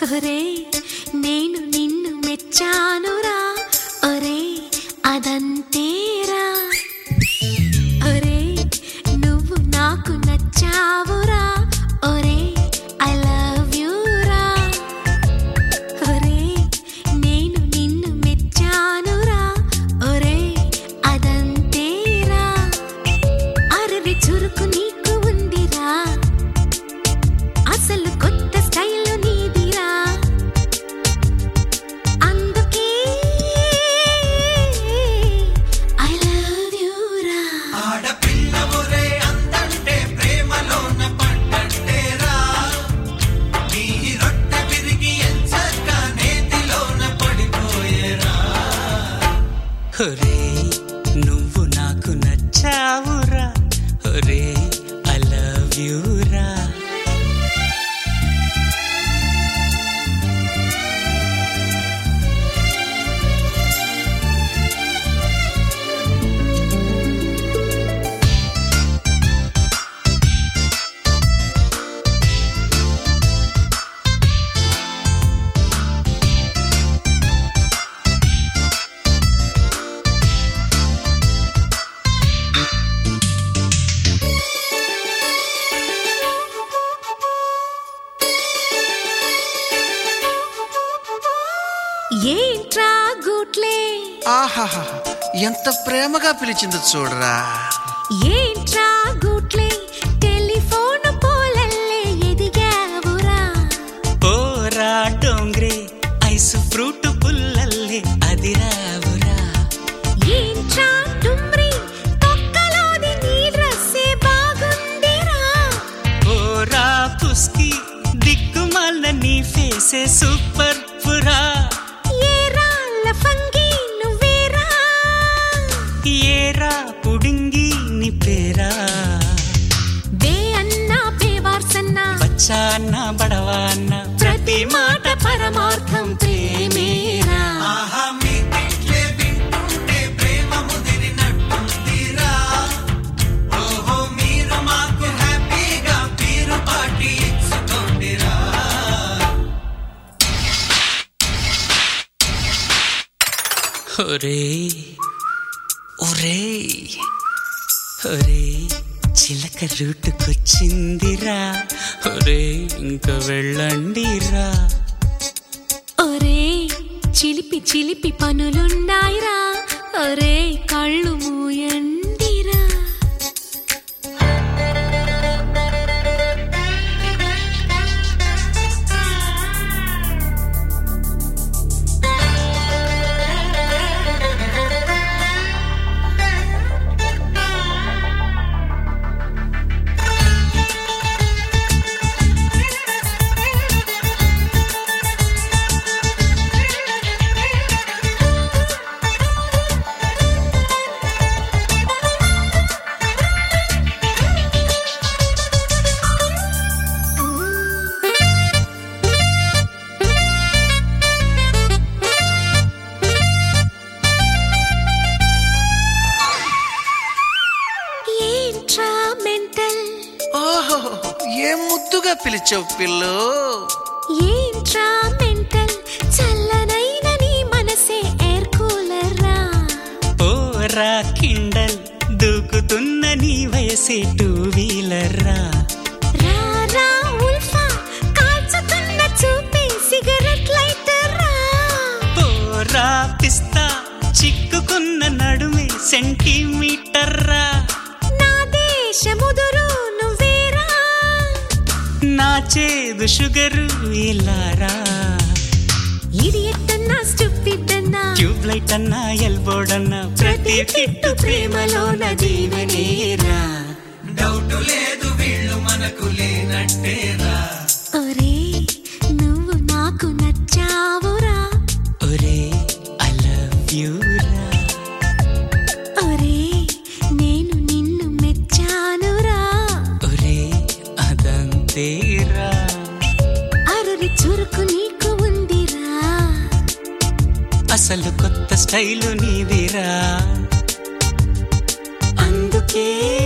ఒరే నేను నిన్ను మెచ్చానురా ఒరే అదంతేరా ఒరే నువ్వు నాకు నచ్చావురా ఒరే ఐ లవ్ యూ రా ఒరే నేను నిన్ను మెచ్చానురా ఒరే అదంతేరా అరవి చురుకు నీకు ఉందిరా అసలు కొత్త స్టైల్ నీదిరా అందుకే ఐ లవ్ యూ రా ఆడపిల్ల ఒరే అందంటే ప్రేమలోన పడ్డంటేరా నీ రొట్టె విరిగి ఎంచక్క నేతిలోన పడిపోయేరా ఒరే నువ్వు నాకు నచ్చావురా ఒరే ఐ లవ్ యూ రా ఏంట్రా గూట్లే ఆహాహా ఎంత ప్రేమగా పిలిచిందో చూడరా ఏంట్రా గూట్లే టెలిఫోన్ పోలల్లే ఎదిగావురా ఓరా డోంగ్రే ఐస్ ఫ్రూట్ పుల్లల్లే అది రావురా ఏంట్రా డుమ్రి తొక్కలోది నీ డ్రెస్సే బాగుందిరా ఓరా పుస్కి దిక్కుమాల నీ ఫేసే సూపర్ పురా ఏ రాళ్ళ ఫంగి నువ్వేరా ఏరా పుడింగి నీ పేరా బే అన్నా బేవార్సన్నా బచ్చా అన్న బడవా అన్న ప్రతి మాట పరమార్థం ప్రేమేరా ఆహా మీ తిట్లే వింటుంటే ప్రేమ ముదిరినట్టుందిరా ఓహో మీరు మాకు హ్యాపీగా పీరు పార్టీ ఇచ్చుకోండిరా ఒరే ఒరే ఒరే చిలక రూటుకొచ్చిందిరా ఒరే ఇంక వెళ్ళండిరా ఒరే చిలిపి చిలిపి పనులున్నాయిరా ఒరే కళ్ళు మూయండిరా ఏంట్రా మెంటల్ ఓహో ఏం ముద్దుగా పిలిచావు పిల్లు ఏంట్రా మెంటల్ చల్లనైన నీ మనసే ఎయిర్ కూలర్ రా ఓరా కిండల్ దూకుతున్న నీ వయసే టూ వీలర్ రా రా రా ఉల్ఫా కాల్చుతున్న చూపే సిగరెట్ లైటర్ రా ఓరా పిస్తా చిక్కుకున్న నడుమే సెంటీమీటర్ రా నా దేశముదురు నువ్వేరా నా చేదు షుగరు ఇలారా ఇడియట్ అన్నా స్టూపిడ్ అన్నా ట్యూబ్ లైట్ అన్నా ఎల్బోర్డ్ అన్నా ప్రతి కిట్టు ప్రేమలోన దీవెనేరా డౌట్ లేదు వీళ్ళు మనకు లేనట్టేరా ఒరే నువ్వు నాకు నచ్చావురా ఒరే ఐ లవ్ యూ రా ఒరే నేను నిన్ను మెచ్చానురా ఒరే అదంతేరా అరరి చురుకు నీకు ఉందిరా అసలు కొత్త స్టైలు నీదిరా అందుకే